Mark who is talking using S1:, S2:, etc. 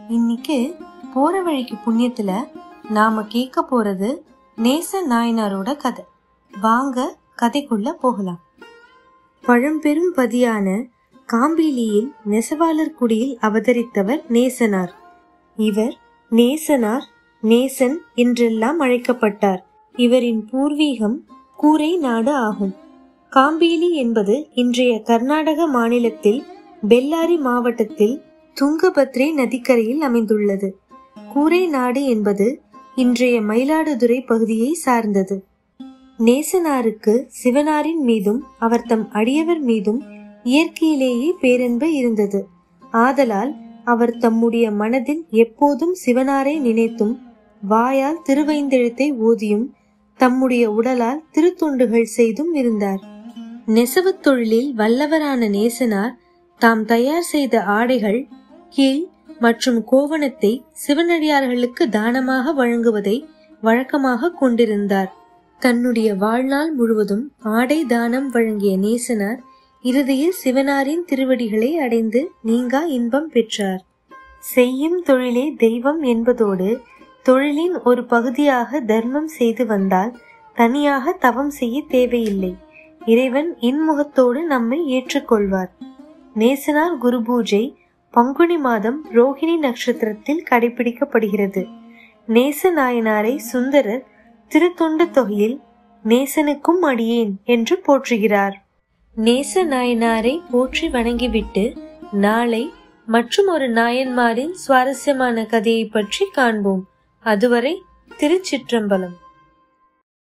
S1: இன்னைக்கு போற வழிக்கு புண்ணியத்துல நாம கேட்க போறது நேச நாயனாரோட கதை வாங்க கதைக்குள்ள போகலாம் பழம்பெரும் பதியான காம்பிலியில் நெசவாளர் குடியில் அவதரித்தவர் நேசனார் இவர் நேசனார் நேசன் என்றெல்லாம் அழைக்கப்பட்டார் இவரின் பூர்வீகம் கூரை நாடு ஆகும் காம்பேலி என்பது இன்றைய கர்நாடக மாநிலத்தில் பெல்லாரி மாவட்டத்தில் துங்கபத்ரே நதிக்கரையில் அமைந்துள்ளது கூரை நாடு என்பது இன்றைய மயிலாடுதுறை பகுதியை சார்ந்தது நேசனாருக்கு சிவனாரின் மீதும் அவர் தம் அடியவர் மீதும் இயற்கையிலேயே பேரன்பு இருந்தது ஆதலால் அவர் தம்முடைய மனதில் எப்போதும் சிவனாரை நினைத்தும் வாயால் திருவைந்தெழுத்தை ஓதியும் தம்முடைய உடலால் திருத்தொண்டுகள் செய்தும் இருந்தார் நெசவுத் தொழிலில் வல்லவரான நேசனார் தாம் தயார் செய்த ஆடைகள் கீழ் மற்றும் கோவணத்தை சிவனடியார்களுக்கு தானமாக வழங்குவதை வழக்கமாக கொண்டிருந்தார் தன்னுடைய வாழ்நாள் முழுவதும் ஆடை தானம் வழங்கிய நேசனார் இறுதியில் சிவனாரின் திருவடிகளை அடைந்து நீங்கா இன்பம் பெற்றார் செய்யும் தொழிலே தெய்வம் என்பதோடு தொழிலின் ஒரு பகுதியாக தர்மம் செய்து வந்தால் தனியாக தவம் செய்ய தேவையில்லை இறைவன் இன்முகத்தோடு நம்மை ஏற்றுக்கொள்வார் நேசனார் குரு பூஜை பங்குனி மாதம் ரோஹிணி நட்சத்திரத்தில் கடைபிடிக்கப்படுகிறது நேச நாயனாரை சுந்தரர் திருத்தொண்ட தொகையில் நேசனுக்கும் அடியேன் என்று போற்றுகிறார் நேச நாயனாரை போற்றி வணங்கிவிட்டு நாளை மற்றும் ஒரு நாயன்மாரின் சுவாரஸ்யமான கதையை பற்றி காண்போம் அதுவரை திருச்சிற்றம்பலம்